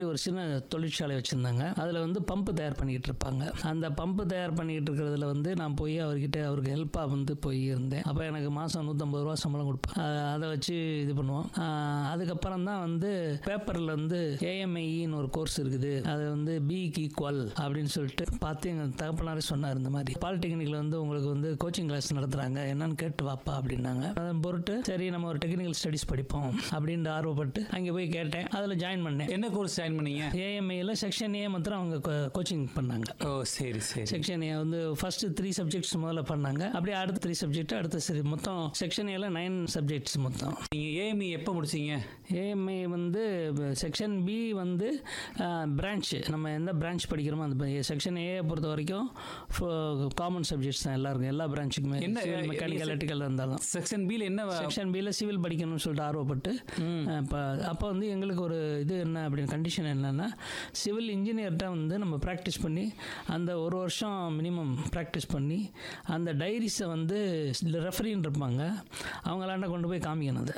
ஒரு சின்ன தொழிற்சாலை வச்சுருந்தாங்க அதில் வந்து பம்பு தயார் பண்ணிக்கிட்டு இருப்பாங்க அந்த பம்பு தயார் பண்ணிக்கிட்டு இருக்கிறதுல வந்து நான் போய் அவர்கிட்ட அவருக்கு ஹெல்ப்பாக வந்து போய் இருந்தேன் அப்போ எனக்கு மாதம் நூற்றம்பது ரூபா சம்பளம் கொடுப்பேன் அஹ் அதை வச்சு இது பண்ணுவோம் அஹ் அதுக்கப்புறம் தான் வந்து பேப்பரில் வந்து ஏஎம்ஐன்னு ஒரு கோர்ஸ் இருக்குது அது வந்து பிஇக்கு ஈக்குவல் அப்படின்னு சொல்லிட்டு பார்த்து எங்கள் தகப்பனாரே சொன்னார் இந்த மாதிரி பாலிடெக்னிக்கில் வந்து உங்களுக்கு வந்து கோச்சிங் கிளாஸ் நடத்துகிறாங்க என்னன்னு கேட்டு வாப்பா அப்படின்னாங்க அதன் பொருட்டு சரி நம்ம ஒரு டெக்னிக்கல் ஸ்டடீஸ் படிப்போம் அப்படின்ட்டு ஆர்வப்பட்டு அங்கே போய் கேட்டேன் அதில் ஜாயின் பண்ணேன் என்ன கோர்ஸ் ஜாயின் பண்ணீங்க ஏஎம்ஐயில் செக்ஷன் ஏ மாத்திரம் அவங்க கோச்சிங் பண்ணாங்க ஓ சரி சரி செக்ஷன் ஏ வந்து ஃபர்ஸ்ட் த்ரீ சப்ஜெக்ட்ஸ் முதல்ல பண்ணாங்க அப்படியே அடுத்த த்ரீ சப்ஜெக்ட் அடுத்த சரி மொத்தம் செக்ஷன் ஏல நைன் சப்ஜெக்ட்ஸ் மொத்தம் நீங்க ஏஎம்இ எப்போ முடிச்சீங்க ஏஎம்ஐ வந்து செக்ஷன் பி வந்து பிரான்ச் நம்ம எந்த பிரான்ச் படிக்கிறோமோ அந்த செக்ஷன் ஏ பொறுத்த வரைக்கும் காமன் சப்ஜெக்ட்ஸ் தான் எல்லாருக்கும் எல்லா பிரான்ச்சுக்குமே என்ன, மெக்கானிக்கல் எலக்ட்ரிக்கல் இருந்தாலும் செக்ஷன் பியில் என்ன செக்ஷன் பியில் சிவில் படிக்கணும்னு சொல்லிட்டு ஆர்வப்பட்டு இப்போ அப்போ வந்து எங்களுக்கு ஒரு இது என்ன அப்படின்னு கண்டிஷன் என்னென்னா சிவில் இன்ஜினியர்கிட்ட வந்து நம்ம ப்ராக்டிஸ் பண்ணி அந்த ஒரு வருஷம் மினிமம் ப்ராக்டிஸ் பண்ணி அந்த டைரிஸை வந்து ரெஃபரின்னு இருப்பாங்க அவங்களாண்ட கொண்டு போய் காமிக்கணும் அது